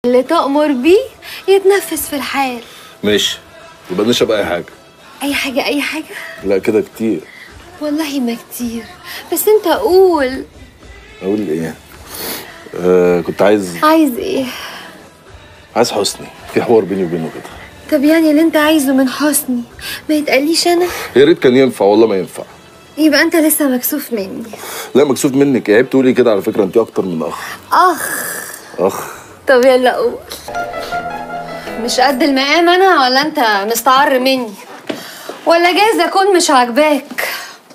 اللي تأمر بيه يتنفس في الحال ماشي يبقى نشرب اي حاجه اي حاجة اي حاجة لا كده كتير والله ما كتير بس انت قول اقول ايه آه كنت عايز عايز ايه عايز حسني في حوار بيني وبينه كده طب يعني اللي انت عايزه من حسني ما يتقاليش انا يا ريت كان ينفع والله ما ينفع يبقى انت لسه مكسوف مني لا مكسوف منك عيب تقولي كده على فكره انت اكتر من اخ اخ اخ طب يلا قول مش قد المقام انا ولا انت مستعر مني ولا جايز اكون مش عاجباك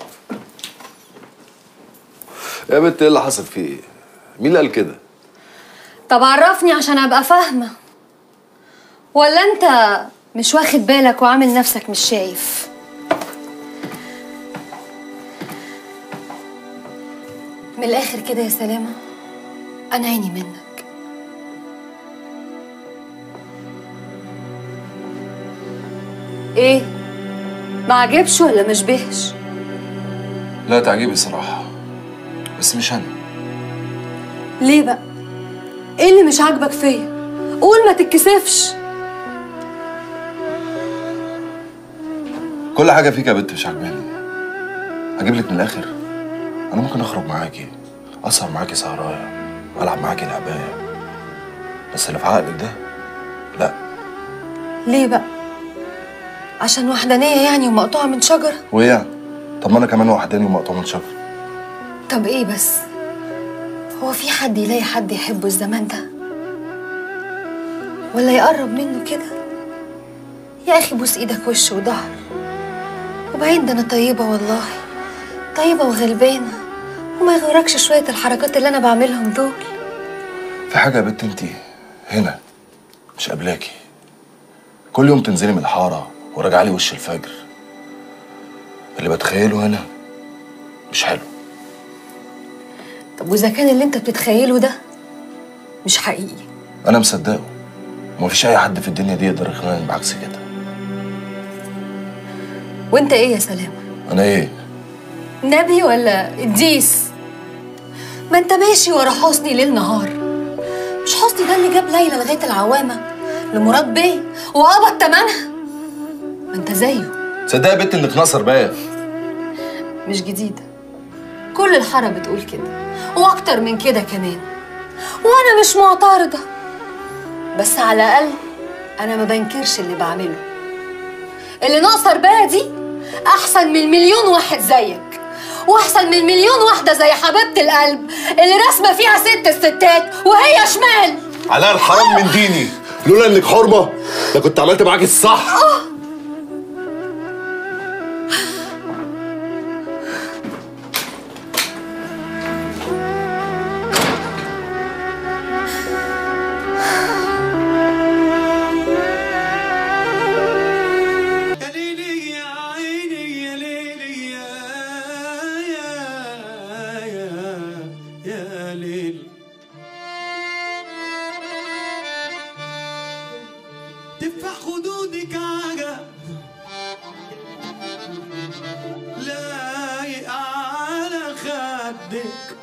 يا بنت ايه اللي حصل فيه ايه مين اللي قال كده طب عرفني عشان ابقى فاهمه ولا انت مش واخد بالك وعامل نفسك مش شايف من الاخر كده يا سلامه انا عيني منك ايه ما عجبش ولا مش بهش لا تعجبي صراحه بس مش انا ليه بقى ايه اللي مش عاجبك فيا قول ما تتكسفش كل حاجه فيك يا بنت مش عاجباني اجيب لك من الاخر انا ممكن اخرج معاكي اسهر معاكي سهرايه والعب معاكي لعبايه بس اللي في عقلك ده لا ليه بقى عشان وحدانيه يعني ومقطوعه من شجره وايه يعني؟ طب ما انا كمان وحداني ومقطوع من شجر طب ايه بس هو في حد يلاقي حد يحبه الزمان ده ولا يقرب منه كده يا اخي بوس ايدك وش وظهر وبعدين ده انا طيبه والله طيبه وغلبانه وما يغركش شويه الحركات اللي انا بعملهم دول في حاجه يا بنت انت هنا مش قبلاكي كل يوم تنزلي من الحاره وراجعه لي وش الفجر اللي بتخيله هنا مش حلو طب واذا كان اللي انت بتتخيله ده مش حقيقي انا مصدقه ومفيش اي حد في الدنيا دي يقدر يقنعني بعكس كده وانت ايه يا سلام انا ايه نبي ولا قديس ما انت ماشي ورا حسني ليل نهار مش حسني ده اللي جاب ليلى لغايه العوامه لمراد بيه وقبض تمنها ما انت زيه تصدقي يا بنت انك ناقصه ربايه مش جديده كل الحاره بتقول كده واكتر من كده كمان وانا مش معترضه بس على الاقل انا ما بنكرش اللي بعمله اللي ناقصه ربايه دي احسن من مليون واحد زيك واحسن من مليون واحده زي حبيبه القلب اللي راسمه فيها ست الستات وهي شمال علاء الحرام من ديني لولا انك حرمه ده كنت عملت معاكي الصح يا ليلي يا عيني يا ليلي يا يا يا يا ليل تفاح خدودك عجب لايق على خدك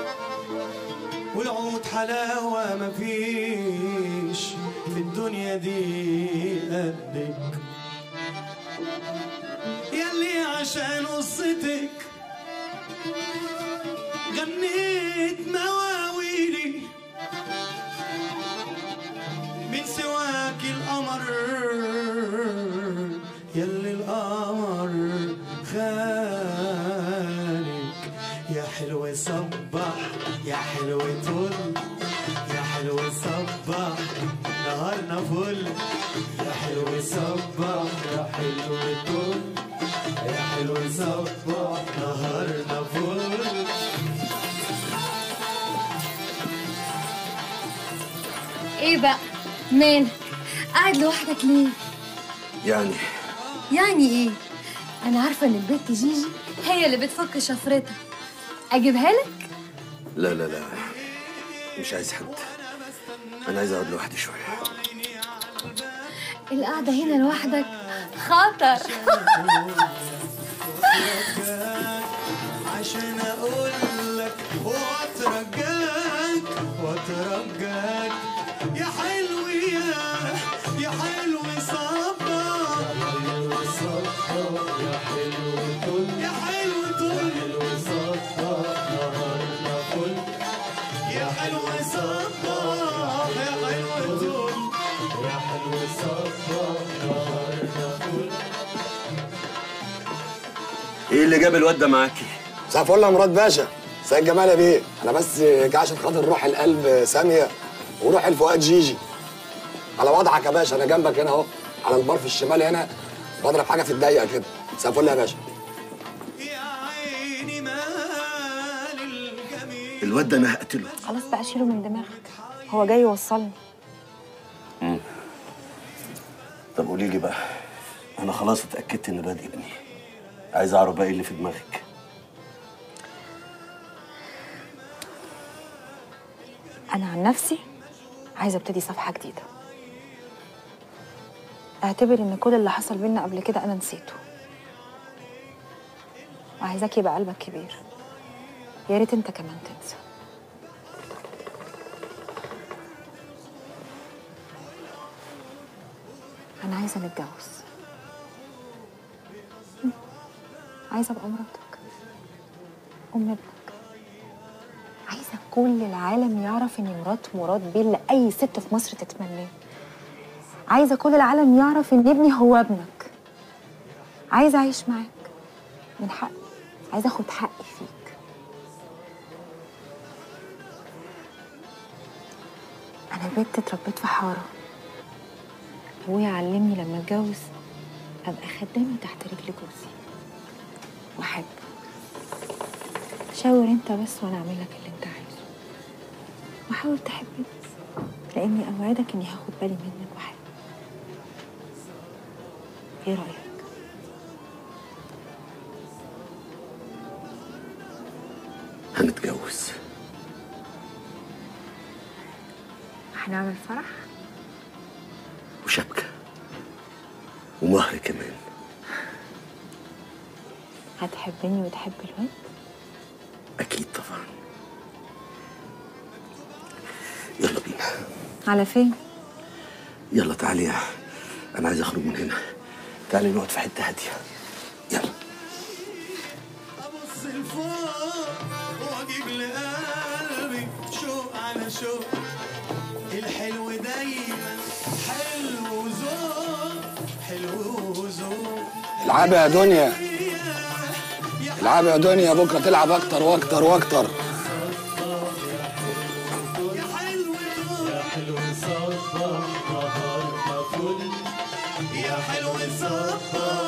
والعود حلاوة مفيش في الدنيا دي قدك يلي عشان قصتك غنيت مواويلي من سواك القمر يلي القمر خالك يا حلوة صبح يا حلوة طل يا حلوة صبح نهارنا فل يا حلوة صبح يا حلوة طل يا حلوة صبح نهارنا فل ايه بقى مالك قاعد لوحدك ليه يعني يعني ايه انا عارفه ان البت جيجي هي اللي بتفك شفرتها اجيبها لك لا لا لا مش عايز حد انا عايز اقعد لوحدي شويه القعده هنا لوحدك خطر عشان اقول لك واترجاك واترجاك يا حلو ايه اللي جاب الواد ده معاكي مساء الفل يا مراد باشا سيد جمال يا بيه انا بس جاي عشان خاطر روح القلب ساميه وروح الفؤاد جيجي على وضعك يا باشا انا جنبك هنا اهو على البار في الشمال هنا بضرب حاجه في الضيقه كده مساء الفل يا باشا يا عيني مال الجميل الواد ده انا هقتله خلاص بقى شيله من دماغك هو جاي يوصلني طب قولي لي بقى انا خلاص اتاكدت ان الواد ابني عايز اعرف بقى ايه اللي في دماغك انا عن نفسي عايزه ابتدي صفحه جديده اعتبر ان كل اللي حصل بينا قبل كده انا نسيته وعايزاك يبقى قلبك كبير يا ريت انت كمان تنسى انا عايزه نتجوز م. عايزه ابقى مراتك ام ابنك عايزه كل العالم يعرف اني مرات مراد بيه اللي اي ست في مصر تتمناه عايزه كل العالم يعرف ان ابني هو ابنك عايزه اعيش معاك من حقي عايزه اخد حقي فيك انا بنت اتربيت في حاره ابويا علمني لما اتجوز ابقى خدامه تحت رجل جوزي واحبه شاور انت بس وانا اعمل لك اللي انت عايزه وحاول تحبني لاني اوعدك اني هاخد بالي منك واحبك ايه رايك هنتجوز هنعمل فرح وشبكه ومهر كمان هتحبني وتحب الواد اكيد طبعا يلا بينا على فين يلا تعالي يا انا عايز اخرج من هنا تعالي نقعد في حته هاديه يلا ابص لفوق واجيب لقلبي شوق على شوق الحلو دايما حلو وذوق حلو وذوق العب يا دنيا العب يا دنيا بكره تلعب اكتر واكتر واكتر يا حلو يا حلو صبح نهارنا فل يا حلو صبح